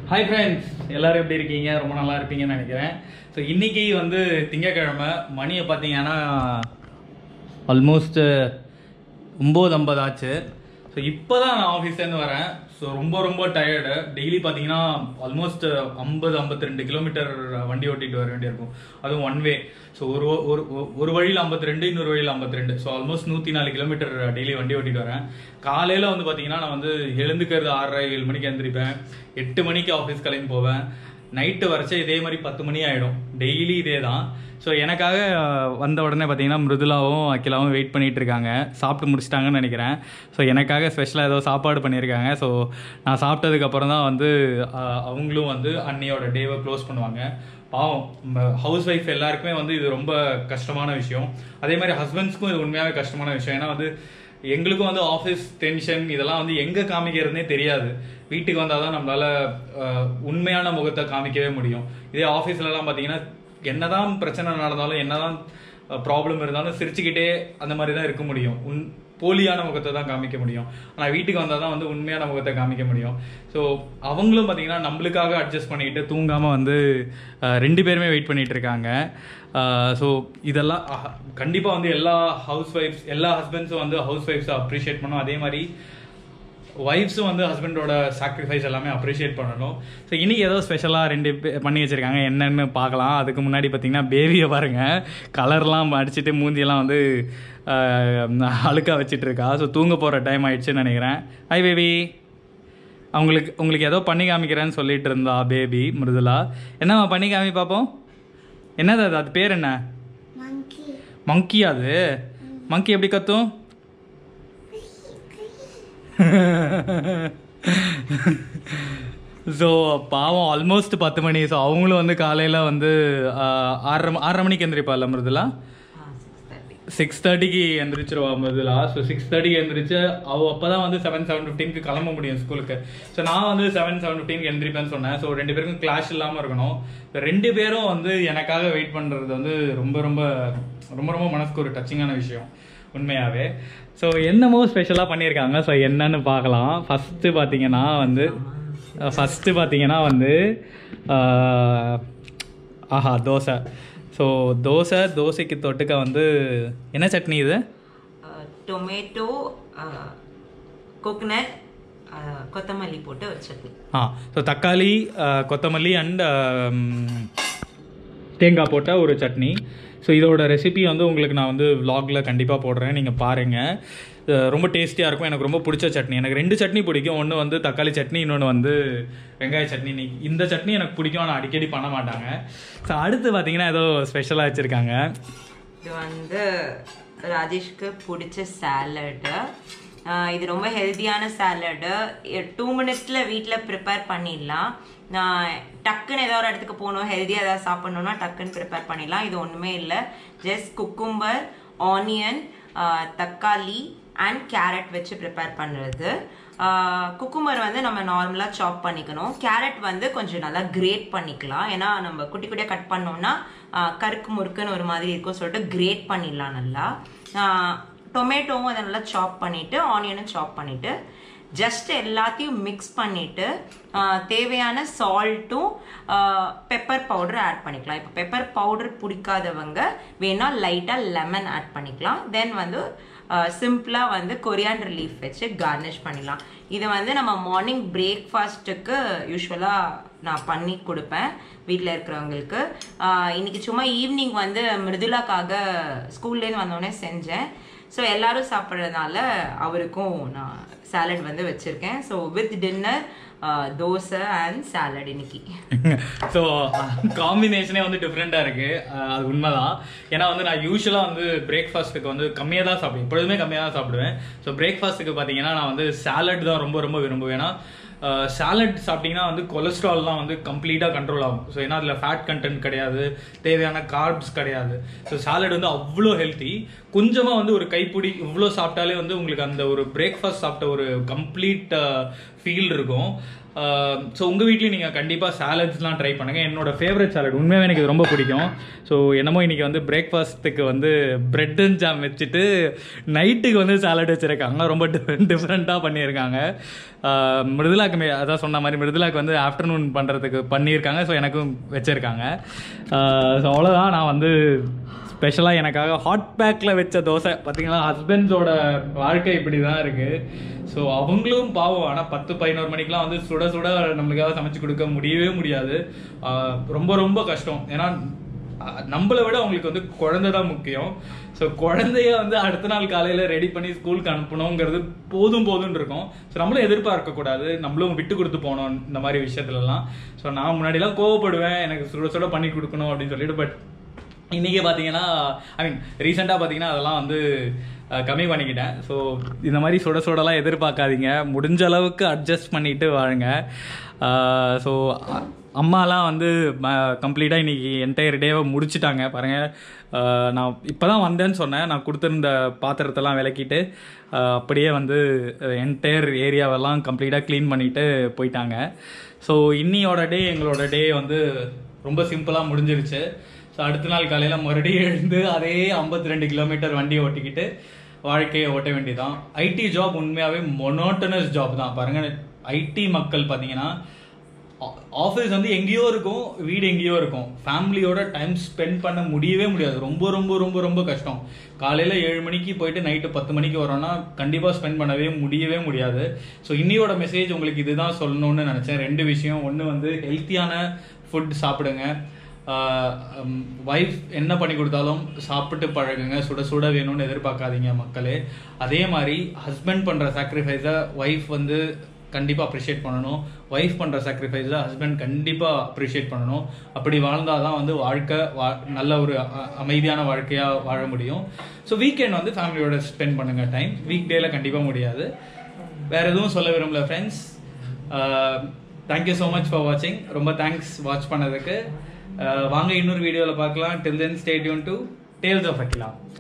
hi friends எல்லாரும் எப்படி இருக்கீங்க ரொம்ப நல்லா இருப்பீங்கன்னு நினைக்கிறேன் ஸோ இன்னைக்கு வந்து திங்கக்கிழமை மணியை பார்த்தீங்கன்னா ஆல்மோஸ்ட் ஒம்பது ஐம்பது ஆச்சு ஸோ இப்போ தான் நான் ஆஃபீஸ்லேருந்து வரேன் ஸோ ரொம்ப ரொம்ப டயர்டு டெய்லி பார்த்தீங்கன்னா ஆல்மோஸ்ட் ஐம்பது ஐம்பத்தி ரெண்டு கிலோமீட்டர் வண்டி ஓட்டிட்டு வர வேண்டியிருக்கும் அதுவும் ஒன் வே ஸோ ஒரு ஒரு ஒரு வழியில் ஐம்பத்தி ரெண்டு இன்னொரு வழியில் ஐம்பத்தி ரெண்டு ஸோ ஆல்மோஸ்ட் நூற்றி நாலு கிலோமீட்டர் டெய்லி வண்டி ஓட்டிட்டு வரேன் காலையில் வந்து பார்த்தீங்கன்னா நான் வந்து எழுந்துக்கிறது ஆறரை ஏழு மணிக்கு எழுந்திரிப்பேன் எட்டு மணிக்கு ஆஃபீஸ் கிளம்பி போவேன் நைட்டு வரைச்ச இதே மாதிரி பத்து மணி ஆகிடும் டெய்லி இதே தான் ஸோ எனக்காக அஹ், வந்த உடனே பார்த்தீங்கன்னா மிருதுலாவும் அகிலாவும் வெயிட் பண்ணிட்டு இருக்காங்க சாப்பிட்டு முடிச்சிட்டாங்கன்னு நினைக்கிறேன் ஸோ எனக்காக ஸ்பெஷலாக ஏதோ சாப்பாடு பண்ணியிருக்காங்க ஸோ நான் சாப்பிட்டதுக்கப்புறம் தான் வந்து அஹ், அவங்களும் வந்து அன்னையோட டேவை க்ளோஸ் பண்ணுவாங்க பாவம் ஹவுஸ் ஒய்ஃப் எல்லாருக்குமே வந்து இது ரொம்ப கஷ்டமான விஷயம் அதே மாதிரி ஹஸ்பண்ட்ஸ்க்கும் இது உண்மையாகவே கஷ்டமான விஷயம் ஏன்னா வந்து எங்களுக்கும் வந்து ஆஃபீஸ் டென்ஷன் இதெல்லாம் வந்து எங்கே காமிக்கிறதுனே தெரியாது வீட்டுக்கு வந்தால் தான் நம்மளால அஹ், உண்மையான முகத்தை காமிக்கவே முடியும் இதே ஆஃபீஸ்லலாம் பார்த்தீங்கன்னா என்னதான் பிரச்சனை நடந்தாலும் என்னதான் ப்ராப்ளம் இருந்தாலும் சிரிச்சுக்கிட்டே அந்த மாதிரி தான் இருக்க முடியும் உன் போலியான முகத்தை தான் காமிக்க முடியும் ஆனால் வீட்டுக்கு வந்தால் தான் வந்து உண்மையான முகத்தை காமிக்க முடியும் ஸோ அவங்களும் பார்த்தீங்கன்னா நம்மளுக்காக அட்ஜஸ்ட் பண்ணிக்கிட்டு தூங்காமல் வந்து அஹ், ரெண்டு பேருமே வெயிட் பண்ணிட்டு இருக்காங்க ஸோ இதெல்லாம் கண்டிப்பாக வந்து எல்லா ஹவுஸ் ஒய்ஃப்ஸ் எல்லா ஹஸ்பண்ட்ஸும் வந்து ஹவுஸ் ஒய்ஃப்ஸை அப்ரிஷியேட் பண்ணும் அதே மாதிரி ஒய்ஃப்ஸும் வந்து ஹஸ்பண்டோட சாக்ரிஃபைஸ் எல்லாமே அப்ரிஷியேட் பண்ணணும் ஸோ இன்னைக்கு ஏதோ ஸ்பெஷலாக ரெண்டு பே- பண்ணி வச்சுருக்காங்க என்னன்னு பார்க்கலாம் அதுக்கு முன்னாடி பார்த்தீங்கன்னா பேபியை பாருங்க கலர்லாம் அடிச்சுட்டு மூந்தியெல்லாம் வந்து அழுக்காக வச்சுட்டு இருக்கா ஸோ தூங்க போகிற டைம் ஆயிடுச்சுன்னு நினைக்கிறேன் ஹை பேபி அவங்களுக்கு உங்களுக்கு ஏதோ பண்ணி காமிக்கிறேன்னு சொல்லிட்டு இருந்தா பேபி மிருதுலா என்னம்மா பண்ணி காமி பார்ப்போம் என்னது அது அது பேர் என்ன monkey மங்கி அது மங்கி எப்படி கத்தும் ஸோ பாவம் ஆல்மோஸ்ட் பத்து மணி ஸோ அவங்களும் வந்து காலையில் வந்து ஆஹ், ஆறரை ம- ஆறரை மணிக்கு எந்திரிப்பாள் மிருதுலா சிக்ஸ் தேர்ட்டிக்கு எந்திரிச்சிருவா மிருதுலா ஸோ சிக்ஸ் தேர்ட்டிக்கு எந்திரிச்சு அவள் அப்போ தான் வந்து செவன் செவன் ஃபிஃப்டீனுக்கு கிளம்ப முடியும் ஸ்கூலுக்கு ஸோ நான் வந்து செவன் செவன் ஃபிஃப்டீனுக்கு எந்திரிப்பேன்னு சொன்னேன் ஸோ ரெண்டு பேருக்கும் கிளாஷ் இல்லாமல் இருக்கணும் So, ரெண்டு பேரும் வந்து எனக்காக வெயிட் பண்ணுறது வந்து ரொம்ப ரொம்ப ரொம்ப ரொம்ப மனசுக்கு ஒரு டச்சிங்கான விஷயம் உண்மையாகவே ஸோ என்னமோ ஸ்பெஷலாக பண்ணியிருக்காங்க ஸோ என்னன்னு பார்க்கலாம் ஃபஸ்ட்டு பார்த்தீங்கன்னா வந்து ஃபஸ்ட்டு பார்த்தீங்கன்னா வந்து ஆஹ், ஆஹா தோசை ஸோ தோசை தோசைக்கு தொட்டுக்க வந்து என்ன சட்னி இது டொமேட்டோ கோகனட் கொத்தமல்லி போட்டு ஒரு சட்னி ஆ ஸோ தக்காளி ஆஹ், கொத்தமல்லி அண்ட் தேங்காய் போட்ட ஒரு சட்னி ஸோ இதோட ரெசிபி வந்து உங்களுக்கு நான் வந்து vlogல கண்டிப்பாக போடுறேன் நீங்கள் பாருங்கள் அஹ் ரொம்ப டேஸ்டியாக இருக்கும் எனக்கு ரொம்ப பிடிச்ச சட்னி எனக்கு ரெண்டு சட்னி பிடிக்கும் ஒன்று வந்து தக்காளி சட்னி இன்னொன்று வந்து வெங்காய சட்னி நீ- இந்த சட்னி எனக்கு பிடிக்கும் ஆனால் அடிக்கடி பண்ண மாட்டாங்க ஸோ அடுத்து பார்த்தீங்கன்னா ஏதோ ஸ்பெஷலாக வச்சுருக்காங்க இது வந்து ராஜேஷ்க்கு பிடிச்ச சாலடு இது ரொம்ப ஹெல்த்தியான சாலடு டூ மினிட்ஸில் வீட்டில் ப்ரிப்பேர் பண்ணிடலாம் நான் டக்குன்னு ஏதோ ஒரு இடத்துக்கு போகணும் ஹெல்த்தியாக ஏதாவது சாப்பிட்ணுன்னா டக்குன்னு ப்ரிப்பேர் பண்ணிடலாம் இது ஒன்றுமே இல்லை ஜஸ்ட் குக்கும்பர் ஆனியன் தக்காளி அண்ட் கேரட் வச்சு ப்ரிப்பேர் பண்ணுறது குக்கும்பர் வந்து நம்ம நார்மலாக சாப் பண்ணிக்கணும் கேரட் வந்து கொஞ்சம் நல்லா கிரேட் பண்ணிக்கலாம் ஏன்னா நம்ம குட்டி குட்டியாக கட் பண்ணோம்னா ஆஹ் கருக்கு முறுக்குன்னு ஒரு மாதிரி இருக்கும் சொல்லிட்டு கிரேட் பண்ணிடலாம் நல்லா டொமேட்டோவும் அதை நல்லா சாப் பண்ணிவிட்டு ஆனியனும் சாப் பண்ணிவிட்டு ஜஸ்ட் எல்லாத்தையும் மிக்ஸ் பண்ணிட்டு ஆஹ் தேவையான சால்ட்டும் பெப்பர் பவுடர் ஆட் பண்ணிக்கலாம் இப்போ பெப்பர் பவுடர் பிடிக்காதவங்க வேணா லைட்டாக லெமன் ஆட் பண்ணிக்கலாம் தென் வந்து சிம்பிளாக வந்து கொரியாண்டர் லீஃப் வச்சு கார்னிஷ் பண்ணிடலாம் இதை வந்து நம்ம மார்னிங் பிரேக்ஃபாஸ்ட்டுக்கு யூஸ்வலாக நான் பண்ணி கொடுப்பேன் வீட்டில் இருக்கிறவங்களுக்கு ஆஹ் இன்னைக்கு சும்மா ஈவினிங் வந்து மிருதுலாக்காக ஸ்கூல்லேருந்து வந்தோடனே செஞ்சேன் ஸோ எல்லாரும் சாப்பிட்றதுனால அவருக்கும் நான் சாலட் வந்து வச்சுருக்கேன் so with dinner dosa and salad இன்னைக்கு ஸோ காம்பினேஷனே வந்து டிஃப்ரெண்ட்டாக இருக்குது அது உண்மைதான் ஏன்னா வந்து நான் யூஸ்வலாக வந்து பிரேக்ஃபாஸ்ட்டுக்கு வந்து கம்மியாக தான் சாப்பிடுவேன் எப்பொழுதுமே கம்மியாக தான் சாப்பிடுவேன் ஸோ பிரேக்ஃபாஸ்ட்டுக்கு பார்த்தீங்கன்னா நான் வந்து சாலட் தான் ரொம்ப ரொம்ப விரும்புவேன் ஏன்னா சாலட் சாப்பிட்டீங்கன்னா வந்து கொலஸ்ட்ரால்லாம் வந்து கம்ப்ளீட்டாக கண்ட்ரோல் ஆகும் ஸோ ஏன்னா அதில் ஃபேட் கண்டென்ட் கிடையாது தேவையான கார்ப்ஸ் கிடையாது ஸோ சாலட் வந்து அவ்வளோ ஹெல்த்தி கொஞ்சமாக வந்து ஒரு கைப்பிடி இவ்வளோ சாப்பிட்டாலே வந்து உங்களுக்கு அந்த ஒரு பிரேக்ஃபாஸ்ட் சாப்பிட்ட ஒரு கம்ப்ளீட் ஃபீல் இருக்கும் ஸோ உங்கள் வீட்லேயும் நீங்கள் கண்டிப்பாக சாலட்ஸ்லாம் ட்ரை பண்ணுங்கள் என்னோட ஃபேவரட் சாலட் உண்மையாகவே எனக்கு இது ரொம்ப பிடிக்கும் ஸோ என்னமோ இன்றைக்கி வந்து பிரேக்ஃபாஸ்ட்டுக்கு வந்து பிரெட் அண்ட் ஜாம் வச்சுட்டு நைட்டுக்கு வந்து சாலட் வச்சுருக்காங்க ரொம்ப டிஃப்ரெண்ட்டாக பண்ணியிருக்காங்க ஆஹ் மிருதுலாக்கு மே அதான் சொன்ன மாதிரி மிருதுலாக்கு வந்து ஆஃப்டர்நூன் பண்ணுறதுக்கு பண்ணியிருக்காங்க ஸோ எனக்கும் வச்சுருக்காங்க ஸோ அவ்வளோதான் நான் வந்து ஸ்பெஷலாக எனக்காக ஹாட் பேக்கில் வச்ச தோசை பார்த்தீங்களா ஹஸ்பண்ட்ஸோட வாழ்க்கை இப்படி தான் இருக்குது ஸோ அவங்களும் பாவம் ஆனால் பத்து பதினோரு மணிக்கெலாம் வந்து சுட சுட நம்மளுக்காக சமைச்சு கொடுக்க முடியவே முடியாது ஆஹ் ரொம்ப ரொம்ப கஷ்டம் ஏன்னா அஹ் நம்மளை விட அவங்களுக்கு வந்து குழந்தை தான் முக்கியம் ஸோ குழந்தைய வந்து அடுத்த நாள் காலையில் ரெடி பண்ணி ஸ்கூலுக்கு அனுப்பணுங்கிறது போதும் போதும்னு இருக்கும் ஸோ நம்மளும் எதிர்பார்க்க கூடாது நம்மளும் விட்டு கொடுத்து போகணும் இந்த மாதிரி விஷயத்துலலாம் ஸோ நான் முன்னாடிலாம் கோவப்படுவேன் எனக்கு சுட சுட பண்ணி கொடுக்கணும் அப்படின்னு சொல்லிட்டு பட் இன்றைக்கி பார்த்தீங்கன்னா ஐ மீன் ரீசெண்டாக பார்த்தீங்கன்னா அதெல்லாம் வந்து அஹ், கம்மி பண்ணிக்கிட்டேன் ஸோ இந்த மாதிரி சுட சுடலாம் எதிர்பார்க்காதீங்க முடிஞ்ச அளவுக்கு அட்ஜஸ்ட் பண்ணிட்டு வாழுங்க ஸோ அம்மாலாம் வந்து கம்ப்ளீட்டாக இன்னைக்கு என்டையர் டேவை முடிச்சிட்டாங்க பாருங்கள் அஹ், நான் இப்போ தான் வந்தேன்னு சொன்னேன் நான் கொடுத்துருந்த பாத்திரத்தெல்லாம் விளக்கிட்டு அஹ், அப்படியே வந்து என்டையர் ஏரியாவெல்லாம் கம்ப்ளீட்டாக க்ளீன் பண்ணிட்டு போயிட்டாங்க ஸோ இன்னியோட டே எங்களோட டே வந்து ரொம்ப சிம்பிளாக முடிஞ்சிருச்சு ஸோ அடுத்த நாள் காலையில் மறுபடியும் எழுந்து அதே 52 ரெண்டு கிலோமீட்டர் வண்டியை ஓட்டிக்கிட்டு வாழ்க்கையை ஓட்ட வேண்டியதான் ஐடி ஜாப் உண்மையாகவே மொனோட்டனஸ் ஜாப் தான் பாருங்க ஐடி மக்கள் பார்த்தீங்கன்னா ஆஃபீஸ் வந்து எங்கேயோ இருக்கும் வீடு எங்கேயோ இருக்கும் ஃபேமிலியோட டைம் ஸ்பெண்ட் பண்ண முடியவே முடியாது ரொம்ப ரொம்ப ரொம்ப ரொம்ப கஷ்டம் காலையில் ஏழு மணிக்கு போயிட்டு நைட்டு பத்து மணிக்கு வரோம்னா கண்டிப்பாக ஸ்பெண்ட் பண்ணவே முடியவே முடியாது ஸோ இன்னியோட மெசேஜ் உங்களுக்கு இதுதான் சொல்லணும்னு நினச்சேன் ரெண்டு விஷயம் ஒன்று வந்து ஹெல்த்தியான ஃபுட் சாப்பிடுங்க ஒய்ஃப் என்ன பண்ணி கொடுத்தாலும் சாப்பிட்டு பழகுங்க சுட சுட வேணும்னு எதிர்பார்க்காதீங்க மக்களே அதே மாதிரி ஹஸ்பண்ட் பண்ணுற சாக்ரிஃபைஸை ஒய்ஃப் வந்து கண்டிப்பாக அப்ரிஷியேட் பண்ணணும் ஒய்ஃப் பண்ணுற சாக்ரிஃபைஸை ஹஸ்பண்ட் கண்டிப்பாக அப்ரிஷியேட் பண்ணணும் அப்படி வாழ்ந்தால் தான் வந்து வாழ்க்கை வா நல்ல ஒரு அ- அமைதியான வாழ்க்கையாக வாழ முடியும் ஸோ வீக்கெண்ட் வந்து ஃபேமிலியோட ஸ்பெண்ட் பண்ணுங்கள் டைம் வீக் டேல கண்டிப்பாக முடியாது வேற எதுவும் சொல்ல விரும்பல friends thank you so much for வாட்சிங் ரொம்ப தேங்க்ஸ் வாட்ச் பண்ணதுக்கு Uh, வாங்க இன்னொரு வீடியோவில் பார்க்கலாம் till then stay tuned to tales of Akila